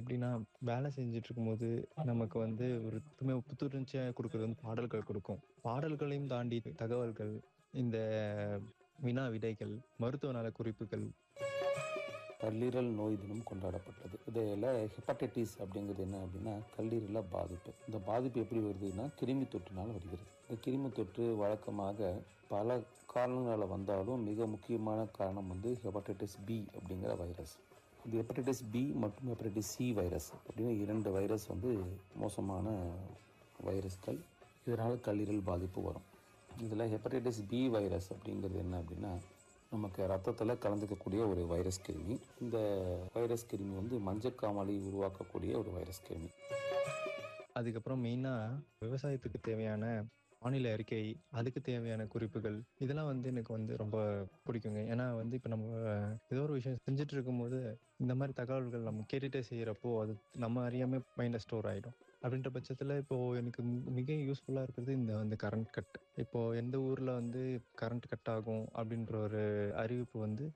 எப்படின்னா வேலை செஞ்சுட்டு இருக்கும்போது நமக்கு வந்து ஒரு புத்துமை புத்துணர்ச்சியாக கொடுக்குறது வந்து பாடல்கள் கொடுக்கும் பாடல்களையும் தாண்டி தகவல்கள் இந்த வினா விடைகள் மருத்துவ நல குறிப்புகள் கல்லீரல் நோய் தினம் கொண்டாடப்பட்டது இதில் ஹெப்படைட்டிஸ் அப்படிங்கிறது என்ன அப்படின்னா கல்லீரலில் பாதிப்பு இந்த பாதிப்பு எப்படி வருதுன்னா கிருமி தொற்றுனால் வருகிறது இந்த கிருமி தொற்று வழக்கமாக பல காரணங்களால் வந்தாலும் மிக முக்கியமான காரணம் வந்து ஹெப்படைட்டிஸ் பி அப்படிங்கிற வைரஸ் இந்த ஹெப்படைட்டிஸ் பி மற்றும் ஹெப்படைட்டிஸ் சி வைரஸ் அப்படின்னு இரண்டு வைரஸ் வந்து மோசமான வைரஸ்கள் இதனால் கல்லீரல் பாதிப்பு வரும் இதில் ஹெப்படைட்டிஸ் பி வைரஸ் அப்படிங்கிறது என்ன அப்படின்னா நமக்கு ரத்தத்தில் கலந்துக்கக்கூடிய ஒரு வைரஸ் கிருமி இந்த வைரஸ் கிருமி வந்து மஞ்சக்காமலை உருவாக்கக்கூடிய ஒரு வைரஸ் கிருமி அதுக்கப்புறம் மெயினாக விவசாயத்துக்கு தேவையான வானிலை அறிக்கை அதுக்கு தேவையான குறிப்புகள் இதெல்லாம் வந்து எனக்கு வந்து ரொம்ப பிடிக்குங்க ஏன்னா வந்து இப்போ நம்ம ஏதோ ஒரு விஷயம் செஞ்சுட்டு இருக்கும்போது இந்த மாதிரி தகவல்கள் நம்ம கேட்டுட்டே செய்கிறப்போ அது நம்ம அறியாமல் மைண்டில் ஸ்டோர் ஆகிடும் அப்படின்ற பட்சத்தில் இப்போ எனக்கு மி- மிக யூஸ்ஃபுல்லாக இருக்கிறது இந்த வந்து கரண்ட் கட் இப்போ எந்த ஊரில் வந்து கரண்ட் கட் ஆகும் அப்படின்ற ஒரு அறிவிப்பு வந்து